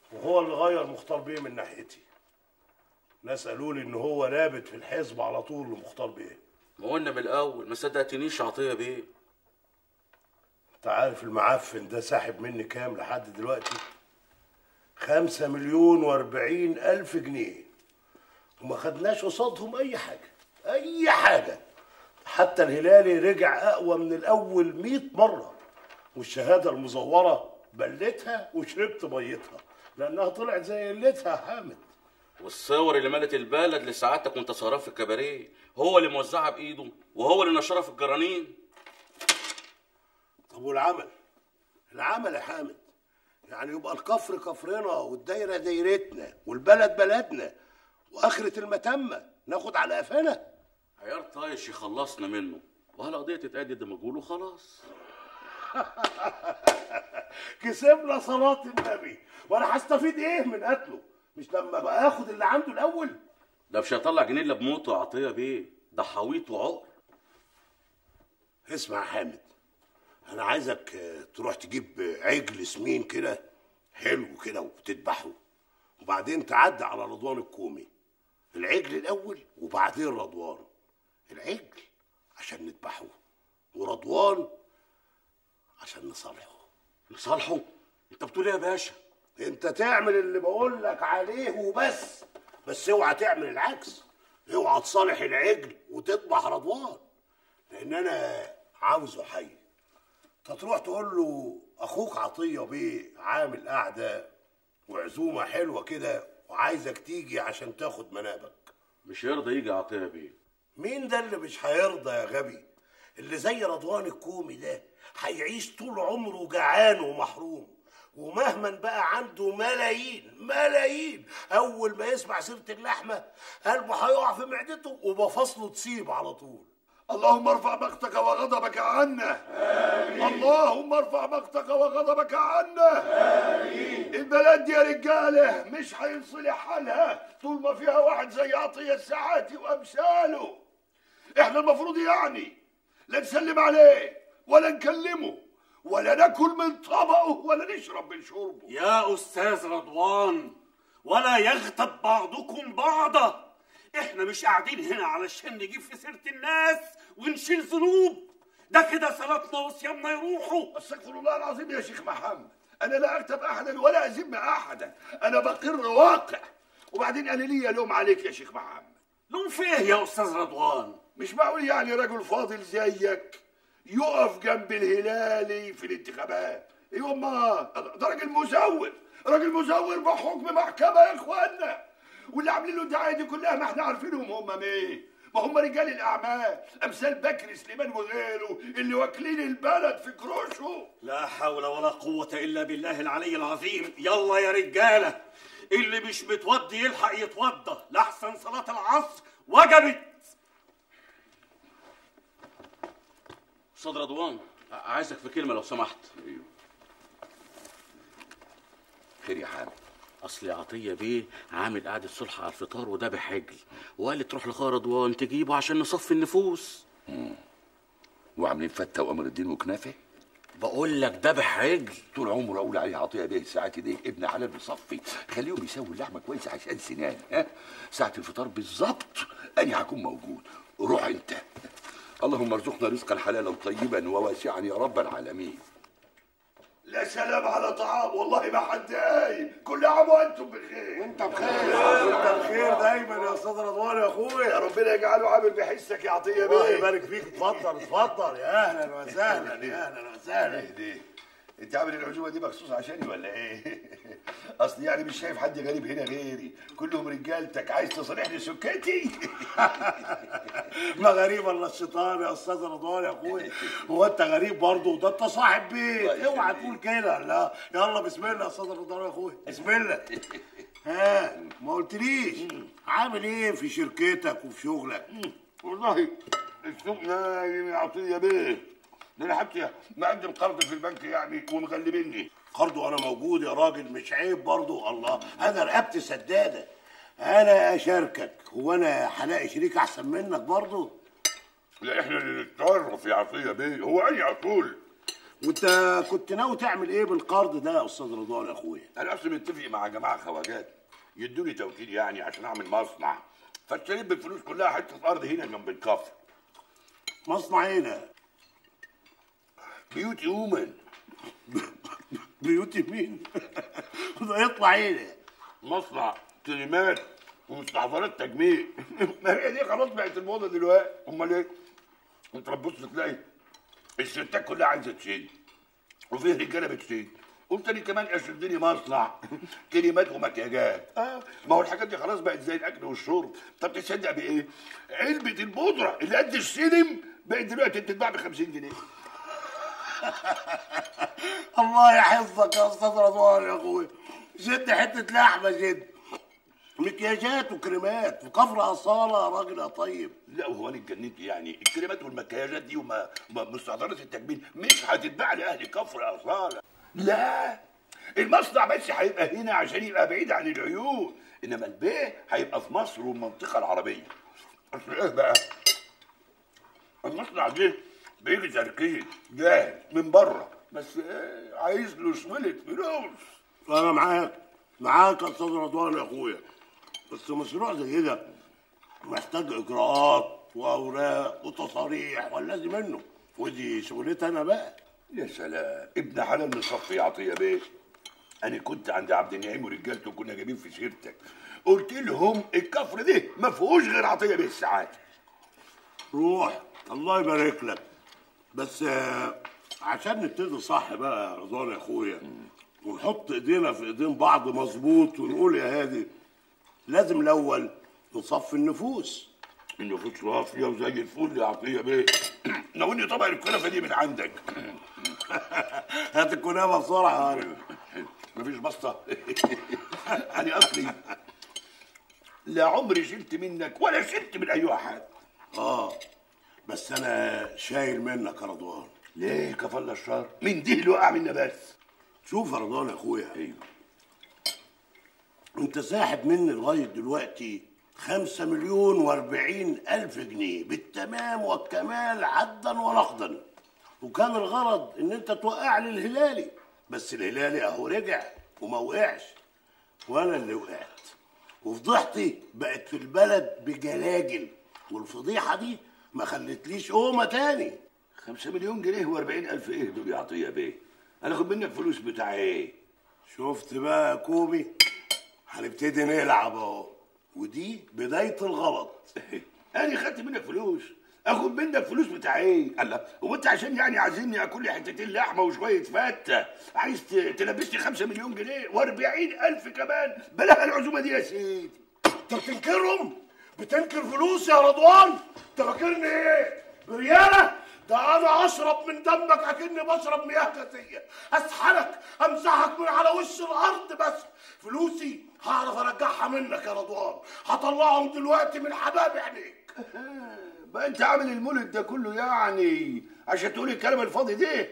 وهو اللي غير مختار بيه من ناحيتي ناس قالوا لي ان هو رابط في الحزب على طول لمختار بيه ما قلنا من الاول ما صدقتنيش عطيه بيه انت عارف المعفن ده ساحب مني كام لحد دلوقتي خمسة مليون واربعين ألف جنيه وما خدناش قصادهم أي حاجة أي حاجة حتى الهلالي رجع أقوى من الأول مئة مرة والشهادة المزورة بلتها وشربت ميتها لأنها طلعت زي قلتها يا حامد والصور اللي ملت البلد لسعادتك وانت سهران في الكباريه هو اللي موزعها بايده وهو اللي نشرها في الجرانين طب والعمل العمل يا حامد يعني يبقى الكفر كفرنا والدايرة دايرتنا والبلد بلدنا وآخرة المتمة ناخد على قفانا عيار طايش يخلصنا منه وهالقضيه تتأدي مجهول وخلاص كسبنا صلاة النبي وانا هستفيد ايه من قتله مش لما بقى اخد اللي عنده الاول ده مش هيطلع جنيه الا بموته يا عطيه بيه ده حويط وعقر اسمع يا حامد انا عايزك آه، تروح تجيب عجل سمين كده حلو كده وتذبحه وبعدين تعدي على رضوان الكومي العجل الاول وبعدين رضوان العجل عشان نذبحه ورضوان عشان نصالحه نصالحه انت بتقول ايه يا باشا انت تعمل اللي بقول لك عليه وبس بس اوعى تعمل العكس اوعى تصالح العجل وتذبح رضوان لان انا عاوزه حي انت تروح تقول له اخوك عطيه بيه عامل قعده وعزومه حلوه كده وعايزك تيجي عشان تاخد منابك مش هيرضى يجي عطيه بيه مين ده اللي مش هيرضى يا غبي اللي زي رضوان الكومي ده هيعيش طول عمره جعان ومحروم ومهما بقى عنده ملايين ملايين اول ما يسمع سيره اللحمه قلبه هيقع في معدته ومفاصله تصيب على طول اللهم ارفع مقتك وغضبك عنا اللهم ارفع مقتك وغضبك عنا البلد دي يا رجاله مش هينصلح حالها طول ما فيها واحد زي عطيه الساعاتي وامثاله احنا المفروض يعني لا نسلم عليه ولا نكلمه ولا ناكل من طبقه ولا نشرب من شربه يا أستاذ رضوان ولا يغتب بعضكم بعضا احنا مش قاعدين هنا علشان نجيب في سيرة الناس ونشيل ذنوب ده كده صلاتنا وصيامنا يروحوا استغفر الله العظيم يا شيخ محمد انا لا اغتب احدا ولا اذم احدا انا بقر واقع وبعدين انا ليا لوم عليك يا شيخ محمد لوم فيه يا أستاذ رضوان مش معقول يعني رجل فاضل زيك يقف جنب الهلالي في الانتخابات ايوه ما ده راجل مزور راجل مزور بحكم محكمه يا اخوانا واللي عاملين له الدعايه دي كلها ما احنا عارفينهم هم مين ما هم رجال الاعمال امثال بكر سليمان وغيره اللي واكلين البلد في كروشه لا حول ولا قوة إلا بالله العلي العظيم يلا يا رجالة اللي مش متوضي يلحق يتوضى لحسن صلاة العصر وجبت استاذ رضوان ع- عايزك في كلمه لو سمحت ايوه خير يا حامد اصل عطيه بيه عامل قعده صلح على الفطار وده بحجل وقال تروح لخال رضوان تجيبه عشان نصفي النفوس وعاملين فتة وقمر الدين وكنافة بقول لك ده بحجل طول عمره اقول عليه عطيه بيه ساعات دي ابن حلال بيصفي خليهم يسوي اللحمه كويسه عشان سنان ها ساعه الفطار بالظبط انا هكون موجود روح انت اللهم ارزقنا رزقا حلالا طيبا وواسعا يا رب العالمين لا سلام على طعام والله ما حد قايم كل عام وانتم بخير انت بخير انت بخير دايما يا استاذ رضوان يا يا اخويا ربنا يجعله عامل بحسك يا عطيه الله بيه يبارك فيك اتفضل اتفضل يا اهلا وسهلا يا اهلا وسهلا ايه انت عامل العزومه دي مخصوص عشاني ولا ايه؟ اصل يعني مش شايف حد غريب هنا غيري كلهم رجالتك عايز تصالحني سكتي ما غريب الا الشيطان يا استاذ رضوان يا اخويا هو انت غريب برضه ده انت صاحب بيت الله اوعى يخليك. تقول كده لا يلا بسم الله يا استاذ رضوان يا اخويا بسم الله ها ما قلتليش عامل ايه في شركتك وفي شغلك والله السوق نايم يا عطيه بيه ده انا حتى مقدم قرض في البنك يعني ومغلبني برضه انا موجود يا راجل مش عيب برضه الله انا رقبتي سداده انا اشاركك هو انا هلاقي شريك احسن منك برضه لا احنا اللي نتصرف يا عطيه بيه هو اي عطول وانت كنت ناوي تعمل ايه بالقرض ده يا استاذ رضوان يا اخويا انا اصلا متفق مع جماعه خواجات يدوني توكيل يعني عشان اعمل مصنع فاشتريت بالفلوس كلها حته ارض هنا جنب الكفر مصنع ايه ده بيوت يومن بيوت مين ده يطلع ايه ده مصنع كلمات ومستحضرات تجميل ما هي دي خلاص بقت الموضه دلوقتي امال ايه انت تبص تلاقي الستات كلها عايزه تشيل وفيه رجاله بتشيل قلت لي كمان اشد لي مصنع كلمات ومكياجات اه ما هو الحاجات دي خلاص بقت زي الاكل والشرب طب تصدق بايه علبه البودره اللي قد السلم بقت دلوقتي بتتباع ب 50 جنيه الله يحفظك يا استاذ رضوان يا اخويا شد حته لحمه شد مكياجات وكريمات وكفر اصاله يا راجل يا طيب لا وهو انا اتجننت يعني الكريمات والمكياجات دي وما وما- مستحضرات التجميل مش هتتباع لاهل كفر اصاله لا المصنع بس هيبقى هنا عشان يبقى بعيد عن العيون انما البيع هيبقى في مصر والمنطقه العربيه اصل ايه بقى المصنع ده بيجي تركيز جاهز من بره بس ايه عايز له شويه فلوس انا معاك معاك يا استاذ رضوان يا اخويا بس مشروع زي ده محتاج اجراءات واوراق وتصاريح والذي منه ودي شغلتي انا بقى يا سلام ابن حلال مصفي عطيه بيه انا كنت عند عبد النعيم ورجالته كنا جايبين في سيرتك قلت لهم الكفر ده ما فيهوش غير عطيه بيه الساعات روح الله يبارك لك بس آه، عشان نبتدي صح بقى يا رضوان يا اخويا ونحط ايدينا في ايدين بعض مظبوط ونقول يا هادي لازم الاول نصفي النفوس النفوس صافيه وزي الفل يا عطيه بيه ناولني طبق الكنافه دي من عندك هات الكنافه بسرعه يا هاني. مفيش بسطه انا اصلي لا عمري شلت منك ولا شلت من اي حد اه بس انا شايل منك يا رضوان ليه كفل الشر من دي اللي وقع منا بس شوف يا رضوان يا اخويا ايوه انت ساحب مني لغايه دلوقتي خمسة مليون واربعين ألف جنيه بالتمام والكمال عدا ونقدا وكان الغرض ان انت توقع لي الهلالي بس الهلالي اهو رجع وما وقعش وانا اللي وقعت وفضيحتي بقت في البلد بجلاجل والفضيحة دي ما خلتليش قومة تاني خمسة مليون جنيه واربعين ألف ايه دول يا عطية بيه انا اخد منك فلوس بتاع ايه شفت بقى يا كوبي هنبتدي نلعب اهو ودي بداية الغلط انا خدت منك فلوس اخد منك فلوس بتاع ايه الله هو انت عشان يعني عايزني اكل لي حتتين لحمه وشويه فته عايز ت- تلبسني خمسة مليون جنيه واربعين الف كمان بلاها العزومه دي يا سيدي انت بتنكرهم بتنكر فلوس يا رضوان انت فاكرني ايه بريالة ده انا اشرب من دمك اكني بشرب مياه غازيه اسحلك امسحك من على وش الارض بس فلوسي هعرف ارجعها منك يا رضوان هطلعهم دلوقتي من حباب عينيك بقى انت عامل المولد ده كله يعني عشان تقول الكلام الفاضي ده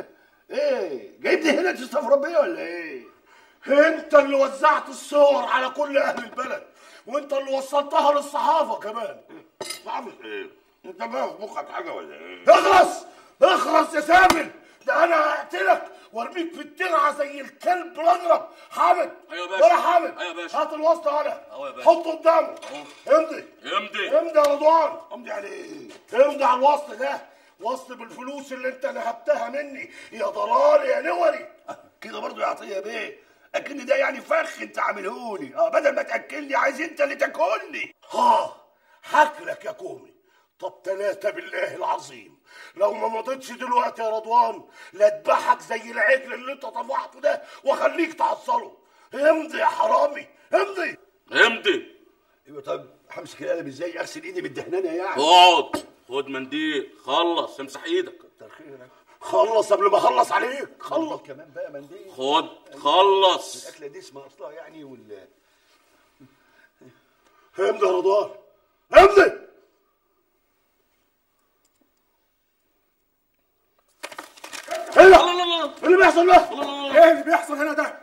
ايه جايبني هنا تستفرد بيا ولا ايه انت اللي وزعت الصور على كل اهل البلد وانت اللي وصلتها للصحافه كمان صعب ايه انت بقى في مخك حاجه ولا ايه اخلص اخلص يا سامر ده انا هقتلك وارميك في الترعه زي الكلب الاغرب حامد أيوة يا باشا. ولا حامد أيوة يا باشا. هات الواسطه هنا أهو يا باشا. حطه قدامه امضي امضي امضي يا رضوان امضي عليه امضي على الوصل ده وصل بالفلوس اللي انت نهبتها مني يا ضلال يا نوري كده برضه يا عطيه بيه اكن ده يعني فخ انت عاملهولي اه بدل ما تاكلني عايز انت اللي تاكلني ها حكلك يا كومي طب تلاتة بالله العظيم لو ما مضيتش دلوقتي يا رضوان لاذبحك زي العجل اللي انت طفحته ده واخليك تعصله امضي يا حرامي امضي امضي ايوه طب همسك القلم ازاي اغسل ايدي بالدهنانه يعني اقعد خد منديل خلص امسح ايدك كتر خيرك خلص قبل ما اخلص عليك خلص كمان بقى منديل خد خلص الاكله دي اسمها اصلها يعني وال امضي يا رضوان امضي ايه ده؟ الله الله الله إيه اللي بيحصل ده؟ ايه اللي بيحصل هنا ده؟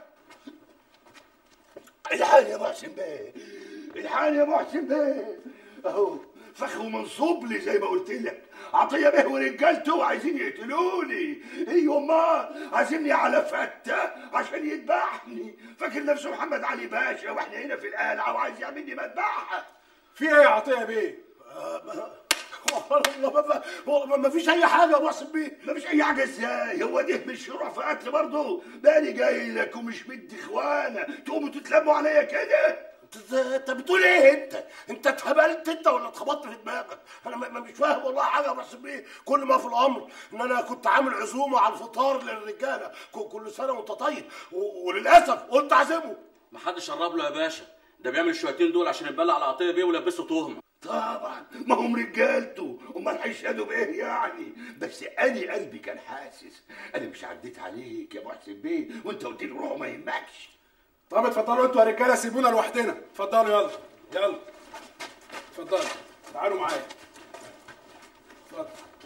الحال يا محسن بيه الحال يا محسن بيه اهو فخ ومنصوب لي زي ما قلت لك عطيه به ورجالته عايزين يقتلوني ايوه ما عايزيني على فته عشان يذبحني فاكر نفسه محمد علي باشا واحنا هنا في القلعه وعايز يعملني مذبحه في ايه يا عطيه بيه والله ما- والله ما فيش اي حاجه يا ابو حسن بيه مفيش اي حاجه ازاي هو ده مش شروع في قتل برضه بالي جاي لك ومش مدي اخوانا تقوموا تتلموا عليا كده انت انت بتقول ايه انت؟ انت اتهبلت انت ولا اتخبطت في دماغك؟ انا ما- ما مش فاهم والله حاجه يا بس بيه كل ما في الامر ان انا كنت عامل عزومه على الفطار للرجاله ك- كل سنه وانت طيب و- وللاسف قلت اعزمه محدش قرب له يا باشا ده بيعمل الشويتين دول عشان يتبلع على عطيه بيه ويلبسه تهمه طبعا ما هم رجالته امال هيشهدوا بايه يعني بس انا قلبي كان حاسس انا مش عديت عليك يا ابو حسين بيه وانت قلت لي روح ما يهمكش طب اتفضلوا انتوا يا رجاله سيبونا لوحدنا اتفضلوا يلا يلا اتفضلوا تعالوا معايا اتفضل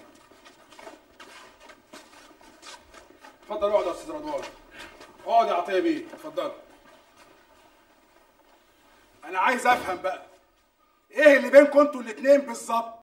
اتفضل اقعد يا استاذ رضوان اقعد يا عطيه بيه اتفضل انا عايز افهم بقى ايه اللي بينكم انتوا الاتنين بالظبط